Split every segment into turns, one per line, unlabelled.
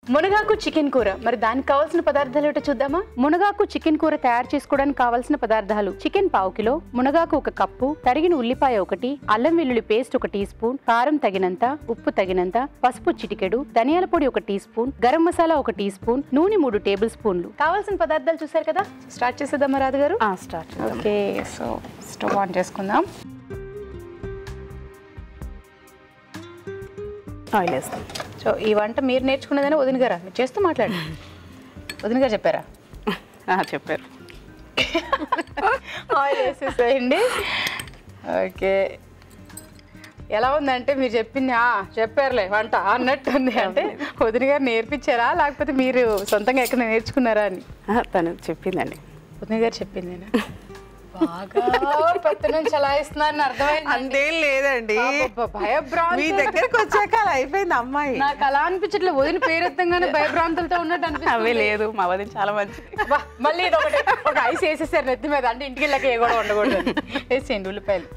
మునగాకు చికెన్ కూర మరి దానికి కావాల్సిన పదార్థాలు ఏమిటో చూద్దామా మునగాకు చికెన్ కూర తయారు చేసుకోవడానికి కావాల్సిన పదార్థాలు చికెన్ పావు కిలో మునగాకు ఒక కప్పు తరిగిన ఉల్లిపాయ ఒకటి అల్లం వెల్లుల్లి పేస్ట్ ఒక టీ స్పూన్ కారం తగినంత ఉప్పు తగినంత పసుపు చిటికెడు ధనియాల పొడి ఒక టీ స్పూన్ గరం మసాలా ఒక టీ స్పూన్ నూనె మూడు టేబుల్ స్పూన్లు కావాల్సిన పదార్థాలు చూసారు కదా స్టార్ట్ చేసేద్దామా Radhu garu
start
okay so stove on చేసుకుందాం
ఆయిల్ వేస్తాం
సో ఈ వంట మీరు నేర్చుకున్నదని వదిన గారా మీరు చేస్తూ మాట్లాడండి వదిన గారు చెప్పారా
ఆ, చెప్పారు
ఆయిల్ వేసేసేయండి ఓకే ఎలా ఉందంటే మీరు చెప్పింది "ఆ, చెప్పారులే వంట అన్నట్టు ఉంది అంటే వదిన గారు నేర్పించారా లేకపోతే మీరు సొంతంగా ఎక్కడ నేర్చుకున్నారా అని
ఆ, తను చెప్పిందండి
వదిన గారు చెప్పిందేనా బాగా పెత్తనం చలాయిస్తున్నారని అర్థమైంది
అంతేం లేదండి
భయభ్రాంతి
మీ దగ్గరకు వచ్చాక అలా అయిపోయింది అమ్మాయి
నాకు అలా అనిపించట్లే వదిన పేరెత్తంగానే భయభ్రాంతులతో ఉన్నట్టు
అవే
అనిపిస్తుంది
లేదు మా వదిన చాలా మంచిది
వా, మళ్ళీ ఇది ఒకటి ఒక ఐస్ వేసేసారు నెత్తి మీద అంటే ఇంటికి వెళ్ళాక ఏ కూడా ఉండకూడదు అని. వేసేయండి ఉల్లిపాయలు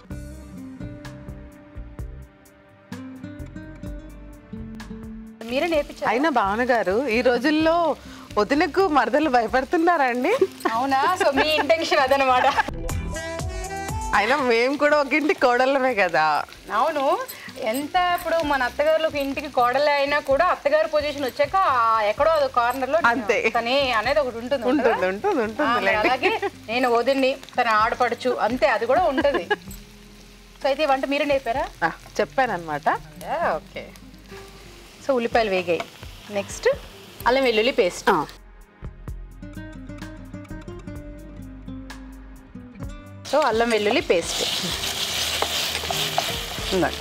మీరే నేర్పించారు
అయినా భావన గారు ఈ రోజుల్లో వదినకు మరదలు భయపడుతున్నారండి
అవునా సో మీ ఇంటెన్షన్ అదనమాట
అయినా మేము కూడా ఒక ఇంటి కోడళ్ళమే కదా
అవును ఎంత ఇప్పుడు మన అత్తగారులకు ఇంటికి కోడలే అయినా కూడా అత్తగారు పొజిషన్ వచ్చాక ఆ ఎక్కడో అది కార్నర్ లో
అంతే.
తనే అనేది ఒకటి ఉంటుంది
ఉంటుంది
ఉండదా?
ఉంటుంది
ఆ,
ఉంటుంది
మరి అలాగే నేను వదిన్ని తన ఆడపడచ్చు అంతే అది కూడా ఉంటది సో అయితే ఈ వంట మీరే నేర్పారా
చెప్పానమాట
ఓకే సో ఉల్లిపాయలు వేగాయి నెక్స్ట్ అల్లం వెల్లుల్లి పేస్ట్
ఆ,
సో అల్లం వెల్లుల్లి పేస్ట్
ఉందండి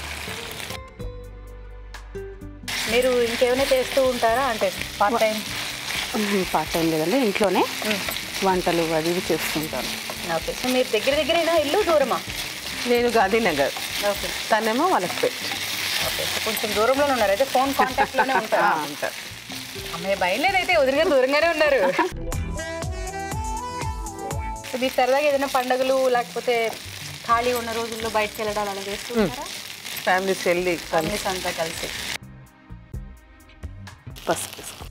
మీరు ఇంకేమైనా చేస్తూ ఉంటారా అంటే పార్ట్ టైం
పార్ట్ టైం లేదండి ఇంట్లోనే వంటలు అది ఇవి చేస్తుంటాను
ఓకే సో మీరు దగ్గర దగ్గరేనా ఇల్లు దూరమా
నేను గాంధీనగర్
ఓకే
తనేమో వాళ్ళకి పెట్టి
ఓకే సో కొంచెం దూరంలోనే ఉన్నారు అయితే ఫోన్ కాంటాక్ట్లోనే ఉంటారా
ఉంటారు
అమ్మాయి భయం లేదైతే వదిలిగా దూరంగానే ఉన్నారు సో మీ సరదాగా ఏదైనా పండుగలు లేకపోతే ఖాళీ ఉన్న రోజుల్లో బయటకు వెళ్ళడాలు అలా చేస్తూ ఉంటారా
ఫ్యామిలీస్ వెళ్ళి
ఫ్యామిలీస్ అంతా కలిసి
పసుపు వేసుకో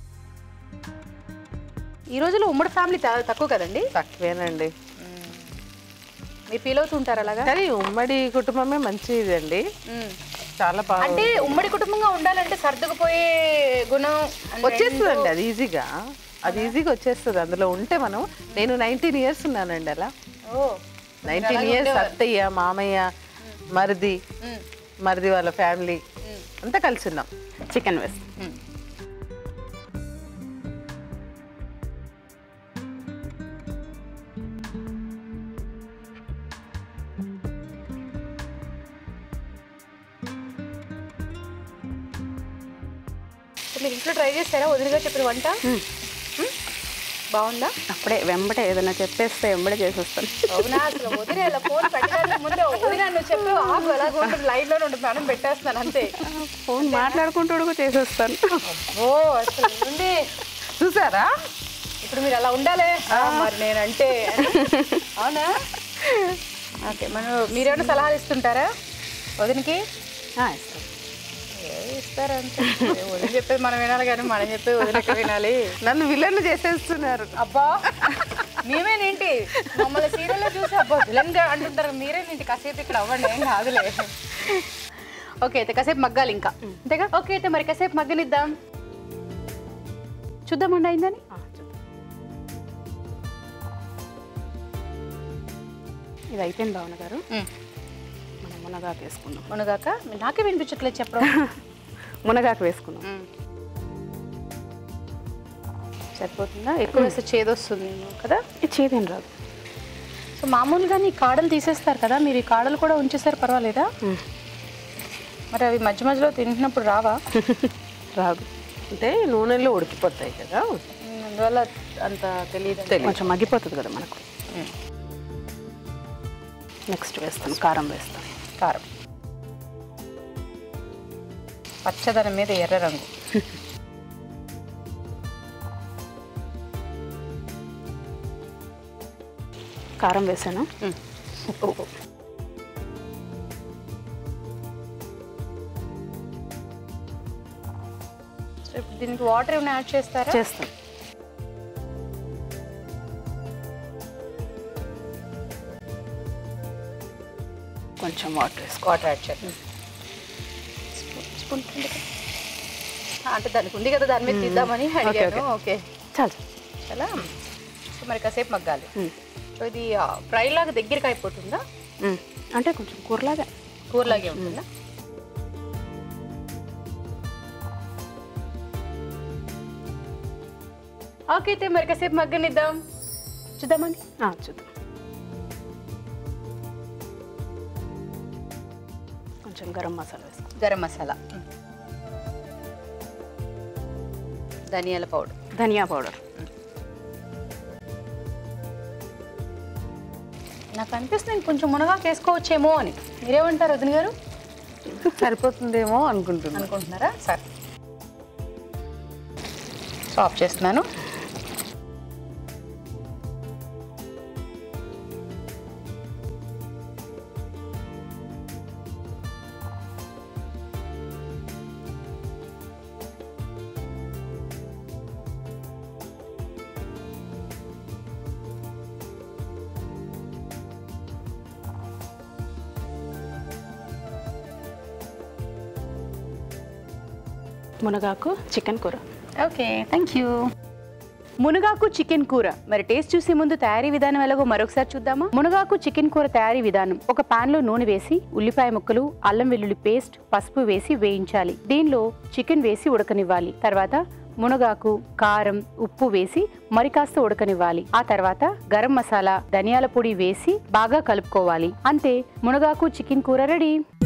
ఈ రోజుల్లో ఉమ్మడి ఫ్యామిలీ చాలా తక్కువ కదండి
తక్కువేనండి
మీరు ఫీల్ అవుతుంటారు అలాగా
కానీ ఉమ్మడి కుటుంబమే మంచిదండి
మ్మ్.
చాలా బాగా
అంటే ఉమ్మడి కుటుంబంగా ఉండాలంటే సర్దుకుపోయే గుణం and
వచ్చేస్తుందండి అది ఈజీగా అది ఈజీగా వచ్చేస్తుంది అందులో ఉంటే మనం నేను నైన్టీన్ ఇయర్స్ ఉన్నానండి అలా
ఓ
నైన్టీన్ ఇయర్స్ అత్తయ్య మామయ్య మరిది
మ్మ్.
మరిది వాళ్ళ ఫ్యామిలీ అంతా కలిసి ఉన్నాం
చికెన్ వేస్తాం
మ్మ్. సో మీరు ఇంట్లో ట్రై చేస్తారా వదిలిగా చెప్పిన వంట మ్మ్? బాగుందా
అప్పుడే వెంబడే ఏదైనా చెప్పేస్తే వెంబడే చేసేస్తాను
అవునా అసలు వదిలే అలా ఫోన్ పెట్టడానికి ముందే వదిలే నువ్వు చెప్పి ఆగు ఎలాగో ఉంటుంది లైన్లోనే ఉంటుంది మనం పెట్టేస్తున్నాను అంతే
ఫోన్ మాట్లాడుకుంటూ కూడా చేసేస్తాను
ఓ అసలు ఉంది
చూసారా
ఇప్పుడు మీరు అలా ఉండాలి ఆ, మరి నేనంటే అవునా ఓకే మనం మీరేమైనా సలహాలు ఇస్తుంటారా వదినికి
ఆ, ఇస్తాను
ఏ ఇస్తారంటే వదిన చెప్పేది మనం వినాలి కానీ మనం చెప్పేది వదిలేక వినాలి
నన్ను విలన్ చేసేస్తున్నారు
అబ్బా మేమేనేంటి మమ్మల్ని సీరియల్లో చూసి అబ్బా విలన్ గా అంటుంటారు మీరేనేంటి కాసేపు ఇక్కడ అవ్వండి ఏం కాదులే ఓకే అయితే కాసేపు మగ్గాలి ఇంకా అంతేగా ఓకే అయితే మరి కాసేపు మగ్గనిద్దాం చూద్దామండి అయిందని
ఆ, చూద్దాం. ఇది అయిపోయింది భావన గారు మనం మునగాకు వేసుకుందాం
మునగాక నాకే వినిపించట్లేదు చెప్పడం
మునగాకు వేసుకుందాం
సరిపోతుందా ఎక్కువ వేస్తే చేదొస్తుంది కదా
ఇది చేదేం రాదు
సో మామూలుగా ఈ కాడలు తీసేస్తారు కదా మీరు ఈ కాడలు కూడా ఉంచేసారు పర్వాలేదా మరి అవి మధ్య మధ్యలో తింటున్నప్పుడు రావా
రాదు
అంటే నూనెలో ఉడికిపోతాయి కదా
ఉమ్, అందువల్ల అంత తెలియదు
కొంచెం మగ్గిపోతుంది కదా మనకు నెక్స్ట్ వేస్తాం కారం వేస్తాం
కారం పచ్చదనం మీద ఎర్ర రంగు
కారం వేసాను
ఉప్పు సో ఇప్పుడు దీనికి వాటర్ ఏమైనా యాడ్ చేస్తారా
చేస్తాం కొంచెం వాటర్ వేసుకో
వాటర్ యాడ్ చేద్దాం స్పూన్ స్పూన్ కింద పెట్టు. ఆ, అంటే దానికి ఉంది కదా దాని మీద తీద్దామని అడిగాను ఓకే
చాలు
చాలా సో మరి కాసేపు మగ్గాలి
మ్మ్.
సో ఇది ఫ్రై లాగా దగ్గరికి అయిపోతుందా
మ్మ్. అంటే కొంచెం కూరలాగా
కూరలాగే ఉంటుందా ఓకే అయితే మరి కాసేపు మగ్గనిద్దాం చూద్దామండి
ఆ, చూద్దాం కొంచెం గరం మసాలా వేసుకో
గరం మసాలా ధనియాల పౌడర్
ధనియా పౌడర్
నాకు అనిపిస్తుంది కొంచెం మునగాకు వేసుకోవచ్చేమో అని మీరేమంటారు వదిన గారు
సరిపోతుందేమో అనుకుంటున్నాను
అనుకుంటున్నారా సరే సో ఆఫ్ చేస్తున్నాను
మునగాకు చికెన్ కూర
ఓకే థ్యాంక్ యూ మునగాకు చికెన్ కూర మరి టేస్ట్ చూసే ముందు తయారీ విధానం ఎలాగో మరొకసారి చూద్దామా మునగాకు చికెన్ కూర తయారీ విధానం ఒక పాన్ లో నూనె వేసి ఉల్లిపాయ ముక్కలు అల్లం వెల్లుల్లి పేస్ట్ పసుపు వేసి వేయించాలి దీనిలో చికెన్ వేసి ఉడకనివ్వాలి తర్వాత మునగాకు కారం ఉప్పు వేసి మరి కాస్త ఉడకనివ్వాలి ఆ తర్వాత గరం మసాలా ధనియాల పొడి వేసి బాగా కలుపుకోవాలి అంతే మునగాకు చికెన్ కూర రెడీ